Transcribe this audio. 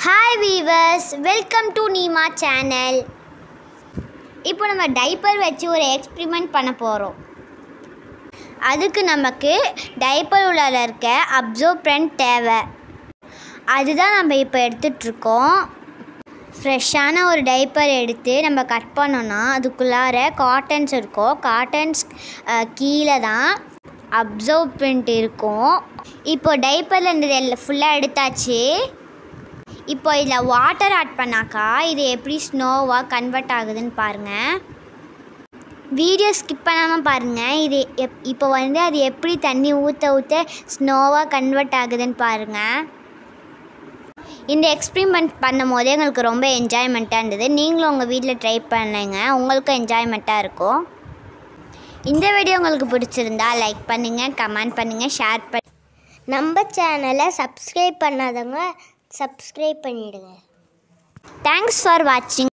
hi viewers welcome to Neema channel இப்போ நம்ம diaper வச்சு ஒரு எக்ஸ்பிரிமெண்ட் பண்ண போகிறோம் அதுக்கு நமக்கு டைப்பர் உள்ளார இருக்க அப்சர்ப்ரண்ட் தேவை அதுதான் நம்ம இப்போ எடுத்துட்ருக்கோம் ஃப்ரெஷ்ஷான ஒரு டைப்பர் எடுத்து நம்ம கட் பண்ணோன்னா அதுக்குள்ளார காட்டன்ஸ் இருக்கும் காட்டன்ஸ் கீழே தான் அப்சர்வ் பிரிண்ட் இருக்கும் இப்போ டைப்பரில் இருந்தது எல்லாம் ஃபுல்லாக எடுத்தாச்சு இப்போ இதில் வாட்டர் ஆட் பண்ணாக்கா இது எப்படி ஸ்னோவாக கன்வெர்ட் ஆகுதுன்னு பாருங்கள் வீடியோ ஸ்கிப் பண்ணாமல் பாருங்கள் இது எப் இப்போ வந்து அது எப்படி தண்ணி ஊற்ற ஊற்ற ஸ்னோவாக கன்வெர்ட் ஆகுதுன்னு பாருங்கள் இந்த எக்ஸ்பிரிமெண்ட் பண்ணும் போதே எங்களுக்கு ரொம்ப என்ஜாய்மெண்ட்டாக இருந்தது நீங்களும் உங்கள் வீட்டில் ட்ரை பண்ணுங்க உங்களுக்கும் என்ஜாய்மெண்ட்டாக இருக்கும் இந்த வீடியோ உங்களுக்கு பிடிச்சிருந்தா லைக் பண்ணுங்கள் கமெண்ட் பண்ணுங்கள் ஷேர் பண்ணி நம்ம சேனலை சப்ஸ்கிரைப் பண்ணாதவங்க சப்ஸ்கிரைப் பண்ணிவிடுங்க தேங்க்ஸ் ஃபார் வாட்சிங்